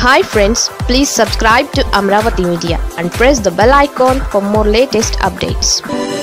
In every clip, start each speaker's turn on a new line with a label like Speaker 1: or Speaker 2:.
Speaker 1: hi friends please subscribe to Amaravati media and press the bell icon for more latest updates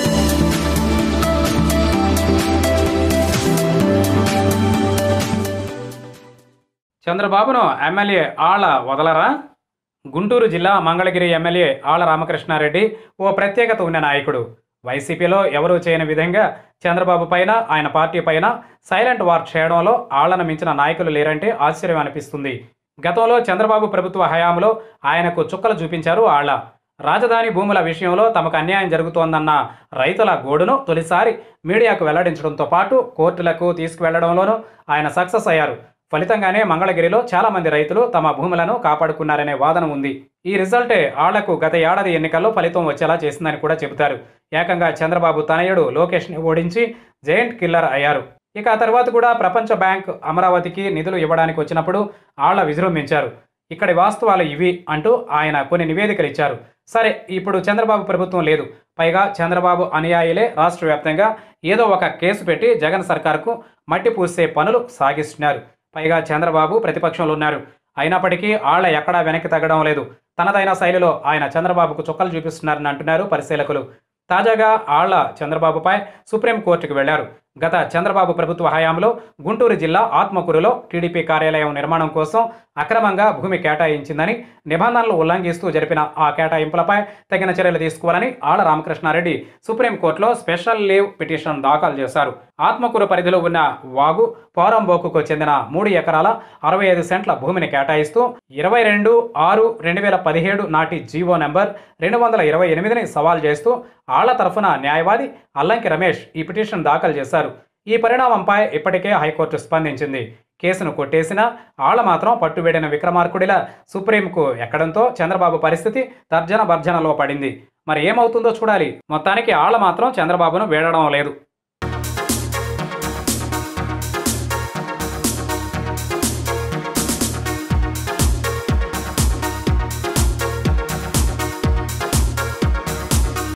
Speaker 2: చంద్రబాబును MLA Alla వదలరా గుంటూరు జిల్లా Mangalagiri MLA Alla Ramakrishna Reddy ఓ ప్రత్యేకత ఉన్న నాయకుడు వైసీపీలో ఎవరూ చేయని విధంగా చంద్రబాబు పైన ఆయన పార్టీ పైన సైలెంట్ వార్ చేయడంలో ఆళ్లను మించిన నాయకులు లేరంటే ఆశ్చర్యం అనిపిస్తుంది గతంలో చంద్రబాబు ప్రభుత్వ హయాంలో ఆయనకు చుక్కలు చూపించారు ఆళ్ల రాజధాని భూముల విషయంలో తమకు అన్యాయం జరుగుతోందన్న రైతుల గోడును తొలిసారి మీడియాకు వెల్లడించడంతో పాటు కోర్టులకు తీసుకువెళ్లడంలోనూ ఆయన సక్సెస్ అయ్యారు ఫలితంగానే మంగళగిరిలో చాలా మంది రైతులు తమ భూములను కాపాడుకున్నారనే వాదన ఉంది ఈ రిజల్టే ఆళ్లకు గత ఏడాది ఎన్నికల్లో ఫలితం వచ్చేలా చేసిందని కూడా చెబుతారు ఏకంగా చంద్రబాబు తనయుడు లోకేష్ని ఓడించి జైంట్ కిల్లర్ అయ్యారు ఇక ఆ తర్వాత కూడా ప్రపంచ బ్యాంక్ అమరావతికి నిధులు ఇవ్వడానికి వచ్చినప్పుడు ఆళ్ల విజృంభించారు ఇక్కడి వాస్తవాలు ఇవి అంటూ ఆయన కొన్ని నివేదికలు ఇచ్చారు సరే ఇప్పుడు చంద్రబాబు ప్రభుత్వం లేదు పైగా చంద్రబాబు అనుయాయులే రాష్ట్ర వ్యాప్తంగా ఏదో ఒక కేసు పెట్టి జగన్ సర్కార్కు మట్టి పూసే పనులు సాగిస్తున్నారు పైగా చంద్రబాబు ప్రతిపక్షంలో ఉన్నారు అయినప్పటికీ ఆళ్ల ఎక్కడా వెనక్కి తగ్గడం లేదు తనదైన శైలిలో ఆయన చంద్రబాబుకు చుక్కలు చూపిస్తున్నారని అంటున్నారు పరిశీలకులు తాజాగా ఆళ్ల చంద్రబాబుపై సుప్రీంకోర్టుకు వెళ్లారు గత చంద్రబాబు ప్రభుత్వ హయాంలో గుంటూరు జిల్లా ఆత్మకూరులో టీడీపీ కార్యాలయం నిర్మాణం కోసం అక్రమంగా భూమి కేటాయించిందని నిబంధనలు ఉల్లంఘిస్తూ జరిపిన ఆ కేటాయింపులపై తగిన చర్యలు తీసుకోవాలని ఆళ్ల రామకృష్ణారెడ్డి సుప్రీంకోర్టులో స్పెషల్ లీవ్ పిటిషన్ దాఖలు చేశారు ఆత్మకూరు పరిధిలో ఉన్న వాగు పోరంబోకుకు చెందిన మూడు ఎకరాల అరవై ఐదు సెంట్ల భూమిని కేటాయిస్తూ ఇరవై రెండు ఆరు రెండు వేల పదిహేడు నాటి జీవో నెంబర్ రెండు వందల ఇరవై ఎనిమిదిని సవాల్ చేస్తూ ఆళ్ల తరఫున న్యాయవాది అల్లంకి రమేష్ ఈ పిటిషన్ దాఖలు చేశారు ఈ పరిణామంపై ఇప్పటికే హైకోర్టు స్పందించింది కేసును కొట్టేసినా ఆళ్ల మాత్రం పట్టుబెడిన విక్రమార్కుడిలా సుప్రీంకు ఎక్కడంతో చంద్రబాబు పరిస్థితి తర్జన భర్జనలో పడింది మరి ఏమవుతుందో చూడాలి మొత్తానికి ఆళ్ల మాత్రం చంద్రబాబును వీడడం లేదు